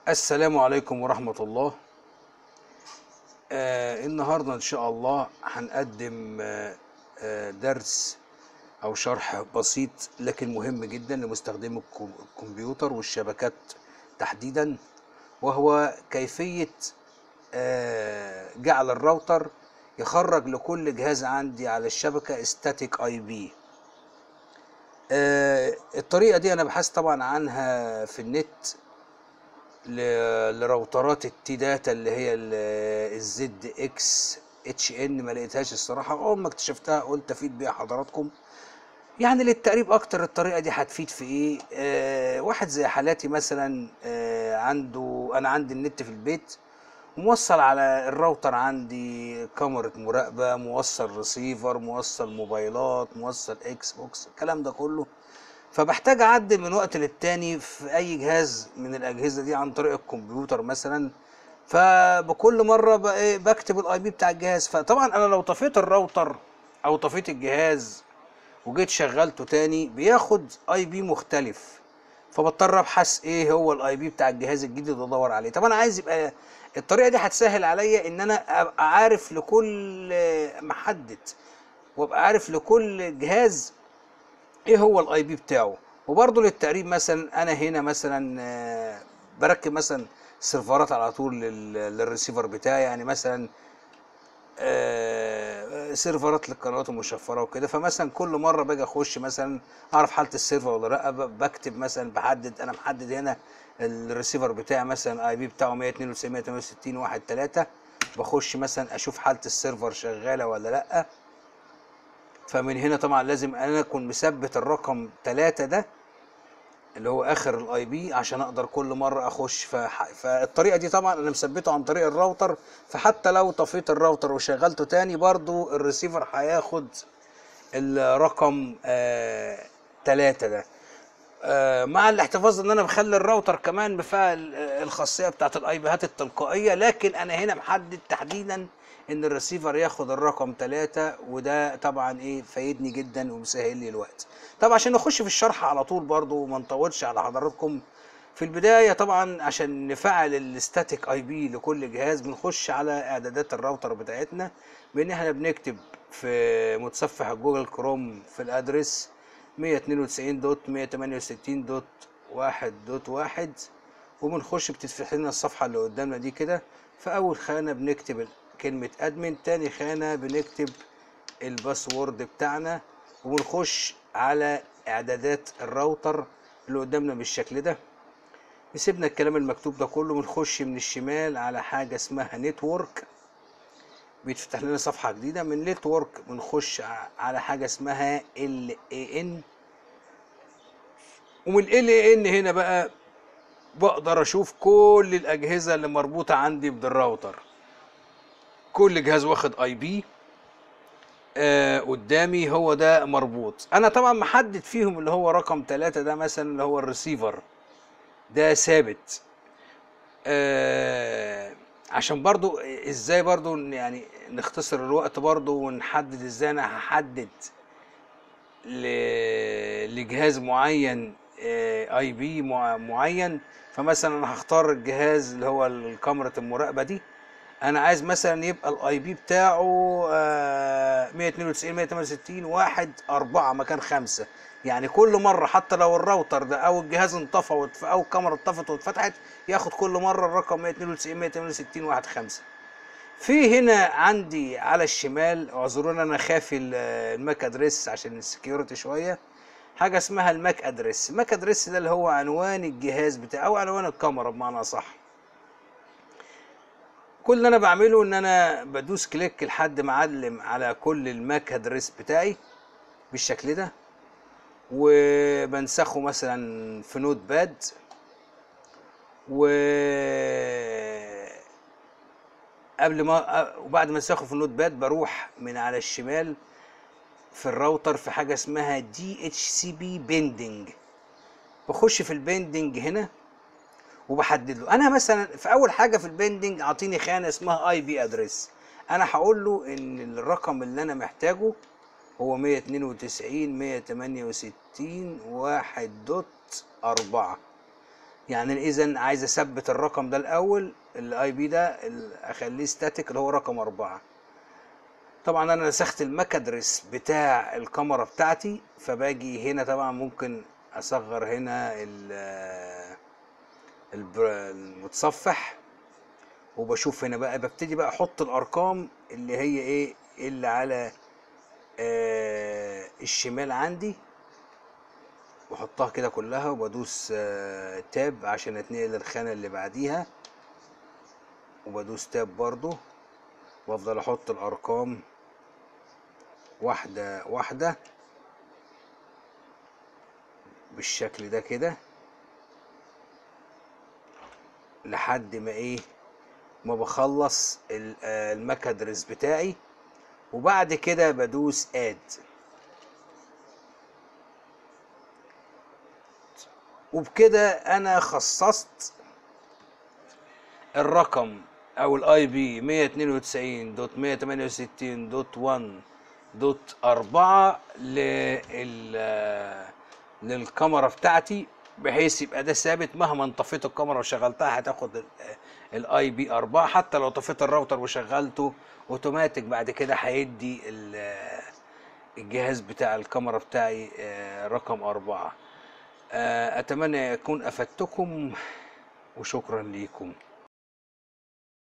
السلام عليكم ورحمة الله آه النهاردة إن شاء الله هنقدم آه آه درس أو شرح بسيط لكن مهم جدا لمستخدمي الكم- الكمبيوتر والشبكات تحديدا وهو كيفية آه جعل الراوتر يخرج لكل جهاز عندي على الشبكة static اي بي الطريقة دي أنا بحثت طبعا عنها في النت ل- لراوترات التي داتا اللي هي الزد اكس اتش ان ما لقيتهاش الصراحه اول ما اكتشفتها قلت افيد بيها حضراتكم يعني للتقريب اكتر الطريقه دي هتفيد في ايه آه واحد زي حالاتي مثلا آه عنده انا عندي النت في البيت موصل على الراوتر عندي كاميرا مراقبه موصل ريسيفر موصل موبايلات موصل اكس بوكس الكلام ده كله فبحتاج اعدل من وقت للتاني في اي جهاز من الاجهزه دي عن طريق الكمبيوتر مثلا فبكل مره ب- إيه بكتب الاي بي بتاع الجهاز فطبعا انا لو طفيت الراوتر او طفيت الجهاز وجيت شغلته تاني بياخد اي بي مختلف فبضطر ابحث ايه هو الاي بي بتاع الجهاز الجديد وادور عليه طب انا عايز يبقى الطريقه دي هتسهل عليا ان انا ابقى عارف لكل محدد وابقى عارف لكل جهاز ايه هو الاي بي بتاعه وبرضه للتقريب مثلا انا هنا مثلا آه، بركب مثلا سيرفرات على طول لل- للريسيفر بتاعي يعني مثلا آه، سيرفرات للقنوات المشفره وكده فمثلا كل مره باجي اخش مثلا اعرف حاله السيرفر ولا لا ب- بكتب مثلا بحدد انا محدد هنا الريسيفر بتاعي مثلا اي بي بتاعه 192 168 1 3 بخش مثلا اشوف حاله السيرفر شغاله ولا لا فمن هنا طبعا لازم انا اكون مثبت الرقم 3 ده اللي هو اخر الاي بي عشان اقدر كل مره اخش فح... فالطريقه دي طبعا انا مثبته عن طريق الراوتر فحتى لو طفيت الراوتر وشغلته تاني برضو الريسيفر هياخد الرقم آه... 3 ده آه، مع الاحتفاظ ان انا بخلي الراوتر كمان بفعل آه، الخاصيه بتاعت الاي بيهات التلقائيه لكن انا هنا محدد تحديدا ان الريسيفر ياخد الرقم 3 وده طبعا ايه فايدني جدا ومسهل لي الوقت طب عشان نخش في الشرح على طول برضو وما نطولش على حضراتكم في البدايه طبعا عشان نفعل الستاتيك اي بي لكل جهاز بنخش على اعدادات الراوتر بتاعتنا بان احنا بنكتب في متصفح جوجل كروم في الادرس 192.168.1.1 وبنخش بتتفتح لنا الصفحة اللي قدامنا دي كده في أول خانة بنكتب كلمة أدمن تاني خانة بنكتب الباسورد بتاعنا وبنخش على إعدادات الراوتر اللي قدامنا بالشكل ده سيبنا الكلام المكتوب ده كله بنخش من الشمال على حاجة اسمها نتورك بيتفتح لنا صفحة جديدة من نتورك بنخش ع- على حاجة اسمها ال ان ومن ال ان هنا بقى بقدر اشوف كل الاجهزة اللي مربوطة عندي بالراوتر كل جهاز واخد اي بي آه قدامي هو ده مربوط انا طبعا محدد فيهم اللي هو رقم ثلاثة ده مثلا اللي هو الريسيفر ده ثابت آه عشان برضو ازاي برضو ن- يعني نختصر الوقت برضو ونحدد ازاي انا هحدد ل- لجهاز معين اي بي معين فمثلا انا هختار الجهاز اللي هو الكاميرا المراقبه دي انا عايز مثلا يبقى الاي بي بتاعه آه، 192 168 واحد أربعة مكان خمسة يعني كل مرة حتى لو الراوتر ده أو الجهاز انطفى واتف- أو الكاميرا اتطفت واتفتحت ياخد كل مرة الرقم 192 168 واحد خمسة في هنا عندي على الشمال اعذروني انا خافي ال- الماك ادريس عشان السكيورتي شويه حاجه اسمها الماك ادريس الماك ادريس ده اللي هو عنوان الجهاز بتاعي او عنوان الكاميرا بمعنى صح كل اللي انا بعمله ان انا بدوس كليك لحد ما اعلم على كل الماك ادريس بتاعي بالشكل ده وبنسخه مثلا في نوت باد و قبل ما وبعد ما انسخه في النوت باد بروح من على الشمال في الراوتر في حاجه اسمها دي اتش سي بي بيندنج بخش في البيندنج هنا وبحدد له انا مثلا في اول حاجه في البيندنج اعطيني خانه اسمها اي بي ادريس انا هقول له ان الرقم اللي انا محتاجه هو 192 168 1 دوت 4 يعني اذا عايز اثبت الرقم ده الاول الاي بي ده ال- اخليه ستاتيك اللي هو رقم أربعة طبعا انا نسخت الماك ادرس بتاع الكاميرا بتاعتي فباجي هنا طبعا ممكن اصغر هنا ال- البر- المتصفح وبشوف هنا بقى ببتدي بقى احط الارقام اللي هي ايه اللي على آه الشمال عندي بحطها كده كلها وبدوس آه تاب عشان اتنقل للخانة اللي بعديها وبدوس تاب برضو وافضل احط الارقام واحدة واحدة بالشكل ده كده لحد ما ايه ما بخلص ال- آه، الماك ادرس بتاعي وبعد كده بدوس اد وبكده انا خصصت الرقم او الاي بي 192.168.1.4 لل للكاميرا بتاعتي بحيث يبقى ده ثابت مهما انطفيت الكاميرا وشغلتها هتاخد الاي بي 4 حتى لو طفيت الراوتر وشغلته اوتوماتيك بعد كده هيدي ال- الجهاز بتاع الكاميرا بتاعي آه، رقم أربعة آه، أتمنى يكون أفدتكم وشكرا ليكم